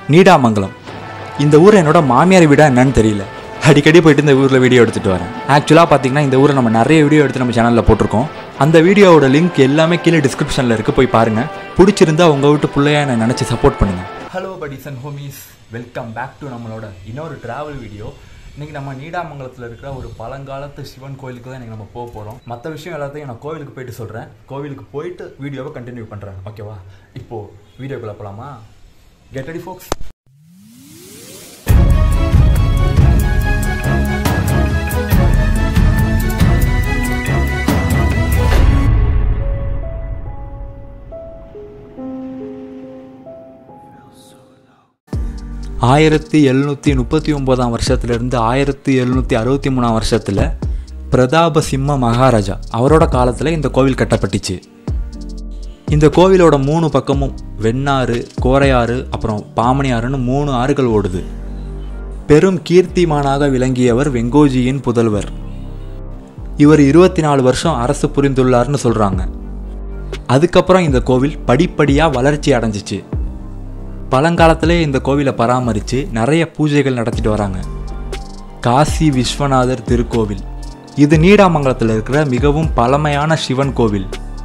நீடாமங்கலம் இந்த ஊர் என்னோட மாமியார் வீடா என்னன்னு தெரியல அடிக்கடி போயிட்டு இந்த ஊரில் வீடியோ எடுத்துகிட்டு வரேன் ஆக்சுவலாக பார்த்தீங்கன்னா இந்த ஊரை நம்ம நிறைய வீடியோ எடுத்து நம்ம சேனலில் போட்டிருக்கோம் அந்த வீடியோவோட லிங்க் எல்லாமே கீழே டிஸ்கிரிப்ஷனில் இருக்குது போய் பாருங்கள் பிடிச்சிருந்தா உங்கள் வீட்டு பிள்ளையா என்னை நினச்சி சப்போர்ட் பண்ணுங்கள் hello buddies and homies welcome back to நம்மளோட இன்னொரு ட்ராவல் வீடியோ இன்னைக்கு நம்ம நீடாமங்கலத்தில் இருக்கிற ஒரு பழங்காலத்து சிவன் கோயிலுக்கு தான் இன்னைக்கு நம்ம போக போகிறோம் மற்ற விஷயம் எல்லாத்தையும் நான் கோவிலுக்கு போயிட்டு சொல்கிறேன் கோவிலுக்கு போயிட்டு வீடியோவை கண்டினியூ பண்ணுறேன் ஓகேவா இப்போது வீடியோக்குள்ளே போகலாமா கெட் ரெடி ஃபோக்ஸ் ஆயிரத்தி எழுநூற்றி முப்பத்தி ஒம்போதாம் வருஷத்துலேருந்து ஆயிரத்தி எழுநூற்றி அறுபத்தி மூணாம் வருஷத்தில் பிரதாப சிம்ம மகாராஜா அவரோட காலத்தில் இந்த கோவில் கட்டப்பட்டுச்சு இந்த கோவிலோட மூணு பக்கமும் வெண்ணாறு கோரையாறு அப்புறம் பாமணி ஆறுன்னு மூணு ஆறுகள் ஓடுது பெரும் கீர்த்திமானாக விளங்கியவர் வெங்கோஜியின் புதல்வர் இவர் இருபத்தி நாலு வருஷம் அரசு புரிந்துள்ளார்னு சொல்கிறாங்க அதுக்கப்புறம் இந்த கோவில் படிப்படியாக வளர்ச்சி அடைஞ்சிச்சு பழங்காலத்திலே இந்த கோவிலை பராமரித்து நிறைய பூஜைகள் நடத்திட்டு வராங்க காசி விஸ்வநாதர் திருக்கோவில் இது நீடாமங்கலத்தில் இருக்கிற மிகவும் பழமையான சிவன் கோவில்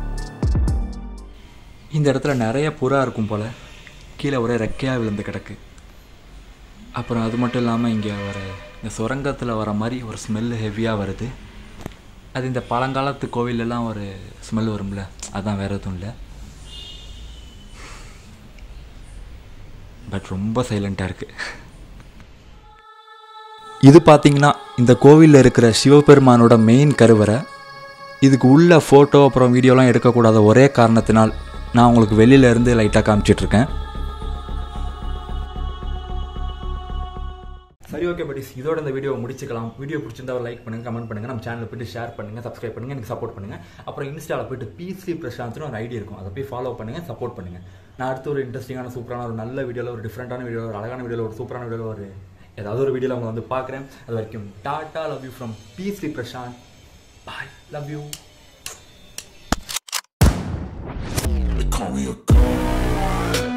இந்த இடத்துல நிறைய புறா இருக்கும் போல் கீழே ஒரே ரெக்கையாக விழுந்து கிடக்கு அப்புறம் அது மட்டும் இல்லாமல் இங்கே வர இந்த சுரங்கத்தில் வர மாதிரி ஒரு ஸ்மெல்லு ஹெவியாக வருது அது இந்த பழங்காலத்து கோவிலெல்லாம் ஒரு ஸ்மெல் வரும்ல அதான் வேறு எதுவும் இல்லை பட் ரொம்ப சைலண்ட்டாக இருக்குது இது பார்த்தீங்கன்னா இந்த கோவிலில் இருக்கிற சிவபெருமானோட மெயின் கருவறை இதுக்கு உள்ள ஃபோட்டோ அப்புறம் வீடியோலாம் எடுக்கக்கூடாத ஒரே காரணத்தினால் நான் உங்களுக்கு வெளியில இருந்து லைட்டாக காமிச்சிட்ருக்கேன் சரி ஓகே படிஸ் இதோட இந்த வீடியோ முடிச்சுக்கலாம் வீடியோ பிடிச்சிருந்தா ஒரு லைக் பண்ணுங்க கமெண்ட் பண்ணுங்க நம்ம சேனலில் போயிட்டு ஷேர் பண்ணுங்க சப்ஸ்கிரைப் பண்ணுங்க எனக்கு சப்போர்ட் பண்ணுங்க அப்புறம் இன்ஸ்டாவில் போயிட்டு பீஸ்லி பிரசாந்த்னு ஒரு ஐடி இருக்கும் அதை போய் ஃபாலோ பண்ணுங்க சப்போர்ட் பண்ணுங்க நான் அடுத்து ஒரு இன்ட்ரெஸ்டிங்கான சூப்பரான ஒரு நல்ல வீடியோவில் ஒரு டிஃப்ரெண்டான வீடியோ ஒரு அழகான வீடியோவில் ஒரு சூப்பரான வீடியோவில் ஒரு ஏதாவது ஒரு வீடியோவில் அவங்க வந்து பார்க்குறேன் அது வரைக்கும் டாட்டா லவ் யூ ஃப்ரம் பீஸ்லி Prashanth bye love you They call me a god.